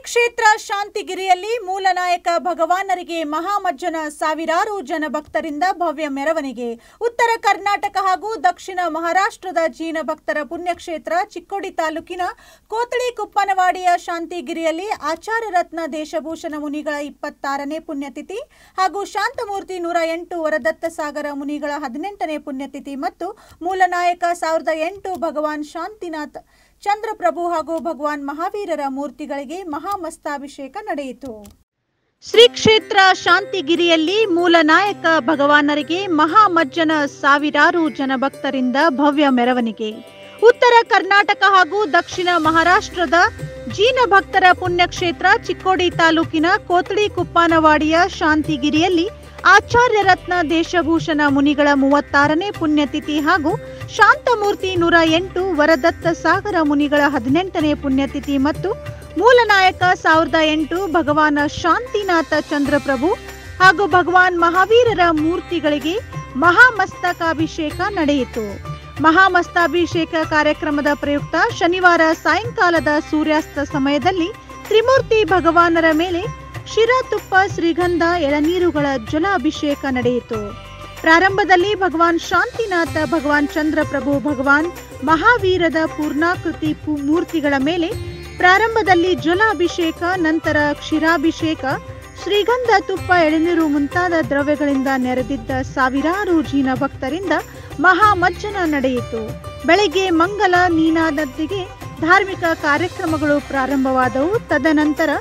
ಕ್ಷೇತ್ರ ಶಾಂತಿಗಿರಿಯಲ್ಲಿ ಮೂಲ ನಾಯಕ ಭಗವಾನರಿಗೆ ಮಹಾಮಜ್ಜನ ಸಾವಿರಾರು ಜನ ಭಕ್ತರಿಂದ ಭವ್ಯ ಮೆರವಣಿಗೆ ಉತ್ತರ ಕರ್ನಾಟಕ ಹಾಗೂ ದಕ್ಷಿಣ ಮಹಾರಾಷ್ಟ್ರದ ಜೀನ ಭಕ್ತರ ಪುಣ್ಯಕ್ಷೇತ್ರ ಚಿಕ್ಕೋಡಿ ತಾಲೂಕಿನ ಕೋತಳಿ ಕುಪ್ಪನವಾಡಿಯ ಶಾಂತಿಗಿರಿಯಲ್ಲಿ ಆಚಾರ್ಯ ರತ್ನ ದೇಶಭೂಷಣ ಮುನಿಗಳ ಇಪ್ಪತ್ತಾರನೇ ಪುಣ್ಯತಿಥಿ ಹಾಗೂ ಶಾಂತಮೂರ್ತಿ ನೂರ ಎಂಟು ವರದತ್ತ ಸಾಗರ ಮುನಿಗಳ ಹದಿನೆಂಟನೇ ಪುಣ್ಯತಿಥಿ ಮತ್ತು ಮೂಲ ನಾಯಕ ಸಾವಿರದ ಎಂಟು ಭಗವಾನ್ ಶಾಂತಿನಾಥ್ ಚಂದ್ರಪ್ರಭು ಹಾಗೂ ಭಗವಾನ್ ಮಹಾವೀರರ ಮೂರ್ತಿಗಳಿಗೆ ಮಹಾಮಸ್ತಾಭಿಷೇಕ ನಡೆಯಿತು ಶ್ರೀ ಕ್ಷೇತ್ರ ಶಾಂತಿಗಿರಿಯಲ್ಲಿ ಮೂಲ ನಾಯಕ ಭಗವಾನರಿಗೆ ಮಹಾಮಜ್ಜನ ಸಾವಿರಾರು ಜನ ಭಕ್ತರಿಂದ ಭವ್ಯ ಮೆರವಣಿಗೆ ಉತ್ತರ ಕರ್ನಾಟಕ ಹಾಗೂ ದಕ್ಷಿಣ ಮಹಾರಾಷ್ಟ್ರದ ಜೀನ ಭಕ್ತರ ಪುಣ್ಯಕ್ಷೇತ್ರ ಚಿಕ್ಕೋಡಿ ತಾಲೂಕಿನ ಕೋತಳಿ ಕುಪ್ಪಾನವಾಡಿಯ ಶಾಂತಿಗಿರಿಯಲ್ಲಿ ಆಚಾರ್ಯ ರತ್ನ ದೇಶಭೂಷಣ ಮುನಿಗಳ ಮೂವತ್ತಾರನೇ ಪುಣ್ಯತಿಥಿ ಹಾಗೂ ಶಾಂತಮೂರ್ತಿ ನೂರ ಎಂಟು ವರದತ್ತ ಸಾಗರ ಮುನಿಗಳ ಹದಿನೆಂಟನೇ ಪುಣ್ಯತಿಥಿ ಮತ್ತು ಮೂಲ ನಾಯಕ ಸಾವಿರದ ಎಂಟು ಭಗವಾನ ಶಾಂತಿನಾಥ ಚಂದ್ರಪ್ರಭು ಹಾಗೂ ಭಗವಾನ್ ಮಹಾವೀರರ ಮೂರ್ತಿಗಳಿಗೆ ಮಹಾಮಸ್ತಕಾಭಿಷೇಕ ನಡೆಯಿತು ಮಹಾಮಸ್ತಾಭಿಷೇಕ ಕಾರ್ಯಕ್ರಮದ ಪ್ರಯುಕ್ತ ಶನಿವಾರ ಸಾಯಂಕಾಲದ ಸೂರ್ಯಾಸ್ತ ಸಮಯದಲ್ಲಿ ತ್ರಿಮೂರ್ತಿ ಭಗವಾನರ ಮೇಲೆ ಶಿರ ತುಪ್ಪ ಶ್ರೀಗಂಧ ಎಳನೀರುಗಳ ಜಲಾಭಿಷೇಕ ನಡೆಯಿತು ಪ್ರಾರಂಭದಲ್ಲಿ ಭಗವಾನ್ ಶಾಂತಿನಾಥ ಭಗವಾನ್ ಚಂದ್ರಪ್ರಭು ಭಗವಾನ್ ಮಹಾವೀರದ ಪೂರ್ಣಾಕೃತಿ ಪು- ಮೂರ್ತಿಗಳ ಮೇಲೆ ಪ್ರಾರಂಭದಲ್ಲಿ ಜಲಾಭಿಷೇಕ ನಂತರ ಕ್ಷೀರಾಭಿಷೇಕ ಶ್ರೀಗಂಧ ತುಪ್ಪ ಎಳೆನೀರು ಮುಂತಾದ ದ್ರವ್ಯಗಳಿಂದ ನೆರೆದಿದ್ದ ಸಾವಿರಾರು ಜೀನ ಭಕ್ತರಿಂದ ಮಹಾಮಜ್ಜನ ನಡೆಯಿತು ಬೆಳಗ್ಗೆ ಮಂಗಲ ನೀನಾದೊಂದಿಗೆ ಧಾರ್ಮಿಕ ಕಾರ್ಯಕ್ರಮಗಳು ಪ್ರಾರಂಭವಾದವು ತದನಂತರ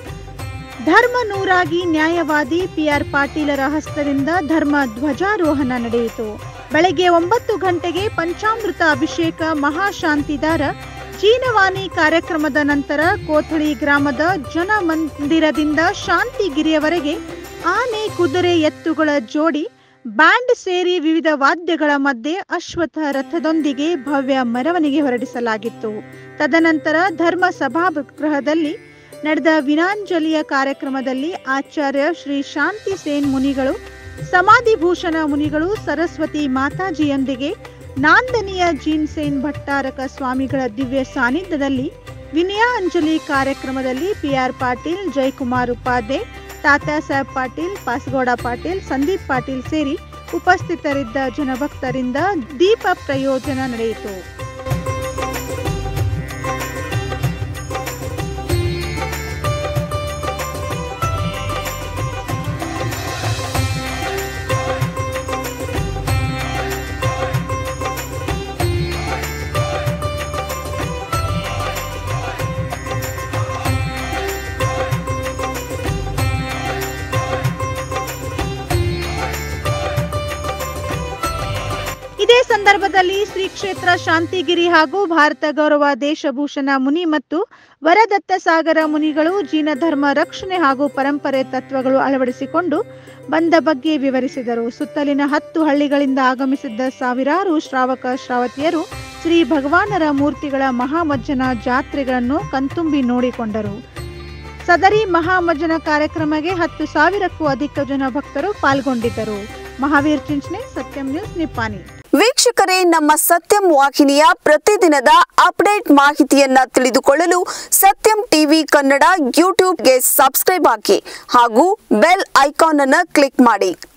ಧರ್ಮ ನೂರಾಗಿ ನ್ಯಾಯವಾದಿ ಪಿಆರ್ ಪಾಟೀಲರ ಹಸ್ತದಿಂದ ಧರ್ಮ ಧ್ವಜಾರೋಹಣ ನಡೆಯಿತು ಬೆಳಗ್ಗೆ ಒಂಬತ್ತು ಗಂಟೆಗೆ ಪಂಚಾಮೃತ ಅಭಿಷೇಕ ಮಹಾಶಾಂತಿದಾರ ಜೀನವಾಣಿ ಕಾರ್ಯಕ್ರಮದ ನಂತರ ಕೋಥಳಿ ಗ್ರಾಮದ ಜನ ಮಂದಿರದಿಂದ ಶಾಂತಿಗಿರಿಯವರೆಗೆ ಆನೆ ಕುದುರೆ ಎತ್ತುಗಳ ಜೋಡಿ ಬ್ಯಾಂಡ್ ಸೇರಿ ವಿವಿಧ ವಾದ್ಯಗಳ ಮಧ್ಯೆ ಅಶ್ವತ್ಥ ರಥದೊಂದಿಗೆ ಭವ್ಯ ಮೆರವಣಿಗೆ ಹೊರಡಿಸಲಾಗಿತ್ತು ತದನಂತರ ಧರ್ಮ ಸಭಾಗೃಹದಲ್ಲಿ ನಡೆದ ವಿನಾಂಜಲಿಯ ಕಾರ್ಯಕ್ರಮದಲ್ಲಿ ಆಚಾರ್ಯ ಶ್ರೀ ಶಾಂತಿ ಸೇನ್ ಮುನಿಗಳು ಸಮಾಧಿ ಭೂಷಣ ಮುನಿಗಳು ಸರಸ್ವತಿ ಮಾತಾಜಿಯೊಂದಿಗೆ ನಾಂದನಿಯ ಜೀನ್ ಸೇನ್ ಭಟ್ಟಾರಕ ಸ್ವಾಮಿಗಳ ದಿವ್ಯ ಸಾನ್ನಿಧ್ಯದಲ್ಲಿ ವಿನಯಾಂಜಲಿ ಕಾರ್ಯಕ್ರಮದಲ್ಲಿ ಪಿಆರ್ ಪಾಟೀಲ್ ಜಯಕುಮಾರ್ ಉಪಾಧ್ಯಾಯ್ ತಾತ್ಯಾ ಸಾಹೇಬ್ ಪಾಟೀಲ್ ಪಾಸಗೌಡ ಪಾಟೀಲ್ ಸಂದೀಪ್ ಪಾಟೀಲ್ ಸೇರಿ ಉಪಸ್ಥಿತರಿದ್ದ ಜನಭಕ್ತರಿಂದ ದೀಪ ಪ್ರಯೋಜನ ನಡೆಯಿತು ಇದೇ ಸಂದರ್ಭದಲ್ಲಿ ಶ್ರೀ ಕ್ಷೇತ್ರ ಶಾಂತಿಗಿರಿ ಹಾಗೂ ಭಾರತ ಗೌರವ ದೇಶಭೂಷಣ ಮುನಿ ಮತ್ತು ವರದತ್ತ ಸಾಗರ ಮುನಿಗಳು ಜೀನ ಧರ್ಮ ರಕ್ಷಣೆ ಹಾಗೂ ಪರಂಪರೆ ತತ್ವಗಳು ಅಳವಡಿಸಿಕೊಂಡು ಬಂದ ಬಗ್ಗೆ ವಿವರಿಸಿದರು ಸುತ್ತಲಿನ ಹತ್ತು ಹಳ್ಳಿಗಳಿಂದ ಆಗಮಿಸಿದ್ದ ಸಾವಿರಾರು ಶ್ರಾವಕ ಶ್ರಾವತಿಯರು ಶ್ರೀ ಭಗವಾನರ ಮೂರ್ತಿಗಳ ಮಹಾಮಜ್ಜನ ಜಾತ್ರೆಗಳನ್ನು ಕಣ್ತುಂಬಿ ನೋಡಿಕೊಂಡರು ಸದರಿ ಮಹಾಮಜ್ಜನ ಕಾರ್ಯಕ್ರಮಕ್ಕೆ ಹತ್ತು ಸಾವಿರಕ್ಕೂ ಅಧಿಕ ಜನ ಭಕ್ತರು ಪಾಲ್ಗೊಂಡಿದ್ದರು ಮಹಾವೀರ್ ಚಿಂಚನೆ ಸತ್ಯಂ ನ್ಯೂಸ್ ನಿಪ್ಪಾನಿ ವೀಕ್ಷಕರೇ ನಮ್ಮ ಸತ್ಯಂ ವಾಹಿನಿಯ ಪ್ರತಿದಿನದ ಅಪ್ಡೇಟ್ ಮಾಹಿತಿಯನ್ನ ತಿಳಿದುಕೊಳ್ಳಲು ಸತ್ಯಂ ಟಿವಿ ಕನ್ನಡ ಯೂಟ್ಯೂಬ್ಗೆ ಸಬ್ಸ್ಕ್ರೈಬ್ ಹಾಕಿ ಹಾಗೂ ಬೆಲ್ ಐಕಾನ್ ಅನ್ನು ಕ್ಲಿಕ್ ಮಾಡಿ